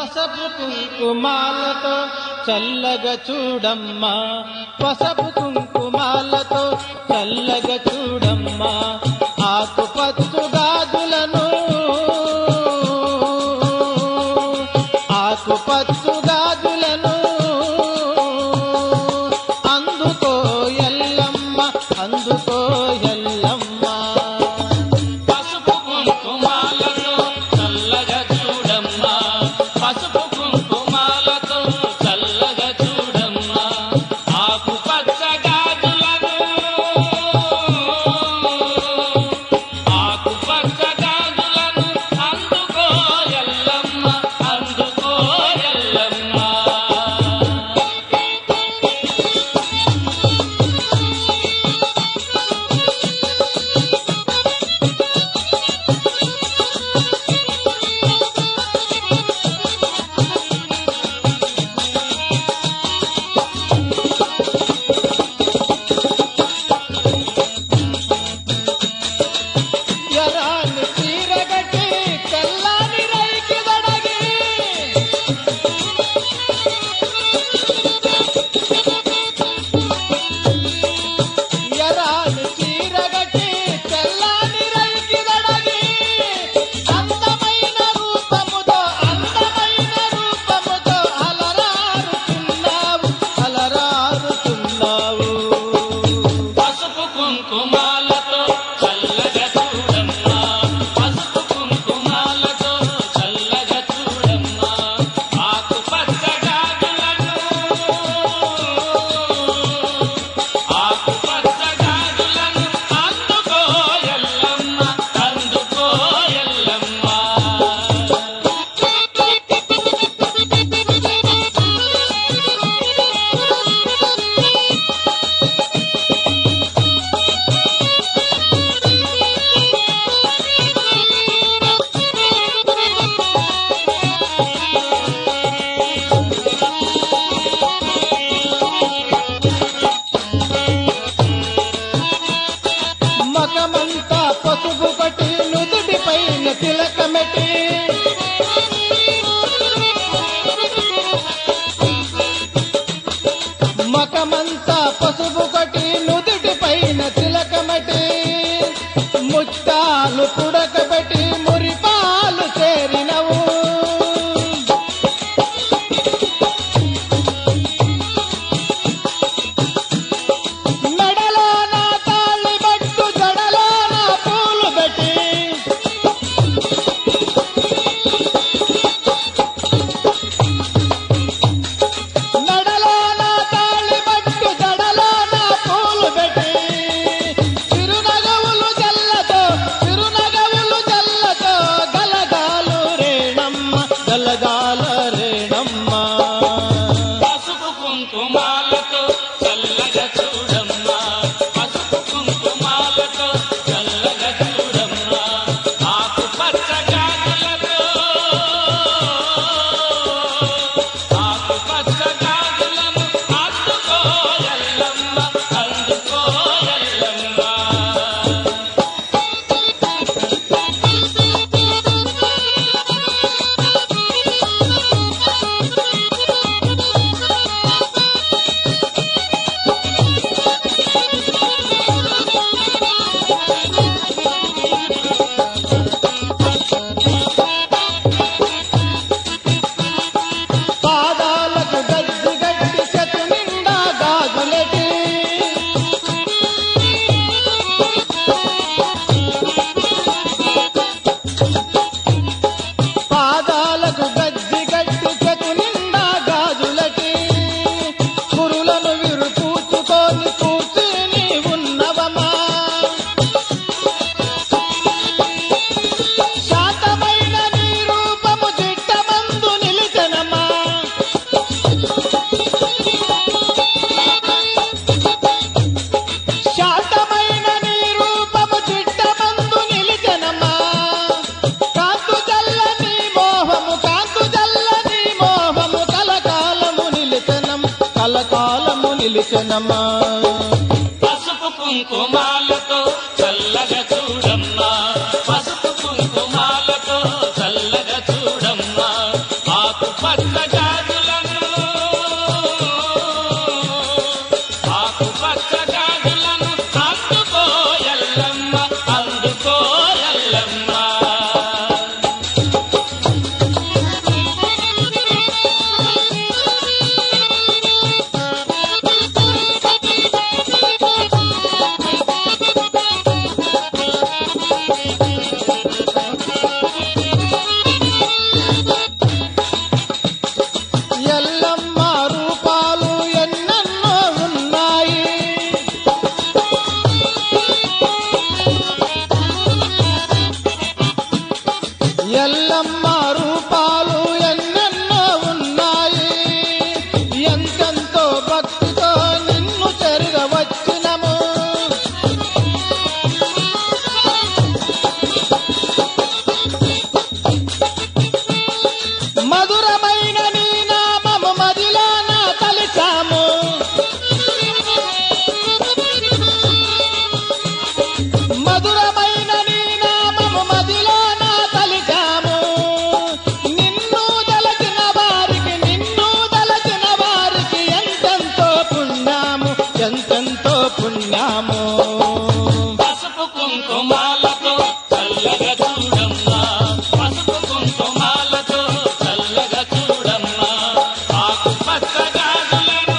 పసపు కుంకుమాలతో చల్లగా చూడమ్మా పసపు కుంకుమాలతో చల్లగా చూడమ్మా ఆకుపచ్చు గాజులను ఆకుపచ్చు గాజులను అందుకో ఎల్లమ్మ అందుకో ఎల్లమ్మ పసుపు కుంకుమాలతో చల్లగా చూడమ్మా పసుపు కుంకుమాలతో చల్లగా చూడమ్మా ఆకు పచ్చ గాజులను ఆకు పచ్చ గాజులను అందుకో ఎల్లమ్మ అందుకో ఎల్లమ్మ ఎరాని చీరగట్టి తెల్లాని రైకి దొడగి ఎరాని చీరగట్టి తెల్లాని రైకి దొడగి అందమైన రూపముతో అందమైన రూపముతో అలరారుతున్నావు అలరారుతున్నావు పసుపు కుంకుమాలతో చల్లగా చూడమ్మా పసుపు కుంకుమాలతో చల్లగా చూడమ్మా ఆకు పచ్చ గాజులను ఆకు పచ్చ గాజులను అందుకో ఎల్లమ్మ అందుకో ఎల్లమ్మ మకమంతా పసుపు కొట్టి నుదుటి పైన తిలకమెట్టి మకమంతా పసుపు కొట్టి నుదుటి పైన తిలకమెట్టి ముత్తాలు పుడకబెట్టి మురిపాలు చేరినవు మెడలో నా తాళి బట్టు జడలో నా పూలు పెట్టి మెడలో నా తాళి బట్టు జడలో నా పూలు పెట్టి చిరునగవులు జల్లతో చిరునగవులు జల్లతో గలగాలు రేణమ్మ గలగాల రేణమ్మ పసుపు కుంకుమాలతో చల్లగా చూడమ్మా పసుపు కుంకుమాలతో చల్లగా చూడమ్మా ఆకు పచ్చ గాజులతో ఆకు పచ్చ గాజులను అందుకో ఎల్లమ్మ అందుకో ఎల్లమ్మ పాదాలకు గజ్జి గట్టి చెట్టు నిండా గాజులెట్టి పాదాలకు గజ్జి గట్టి చెట్టు నిండా గాజులెట్టి కురులను విరు పూచుకొని కూర్చుని ఉన్నవమా శాతమైన నీ రూపము జిట్టమందు నిలిచెనమా శాతమైన నీ రూపము జిట్టమందు నిలిచెనమా కాంతు జల్లని మోహము కాంతు జల్లని మోహము కలకాలము నిలిచెనం కలకాలము నిలిచెనమా పసుపు కుంకుమాలతో చల్లగా చూడమ్మా పసుపు కుంకుమాలతో చల్లగా చూడమ్మా ఆకు ఎల్లమ్మ రూపాలు ఎన్నెన్నో ఉన్నాయి ఎంతెంతో భక్తితో నిన్ను చెరగవచ్చినము మధురమైన నీ నామము మదిలోన తలిచాము మధురమైన నీ నామము మదిలోన తలిచాము నిన్ను దలచిన వారికి నిన్ను దలచిన వారికి ఎంతెంతో పుణ్యము ఎంతెంతో పుణ్యము పసుపు కుంకుమాలతో చల్లగా చూడమ్మా పసుపు కుంకుమాలతో చల్లగా చూడమ్మా ఆకు పచ్చ గాజులను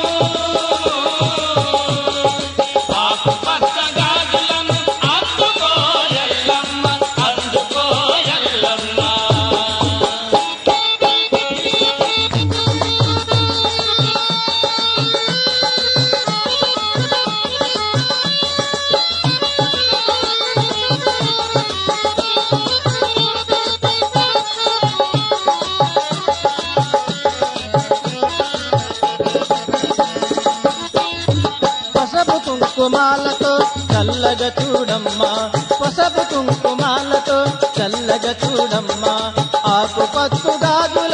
ఆకు పచ్చ గాజులను అందుకో ఎల్లమ్మ అందుకో ఎల్లమ్మ పసపు కుంకుమాలతో చల్లగా చూడమ్మా పసపు కుంకుమాలతో చల్లగా చూడమ్మా ఆకు పచ్చు గాజు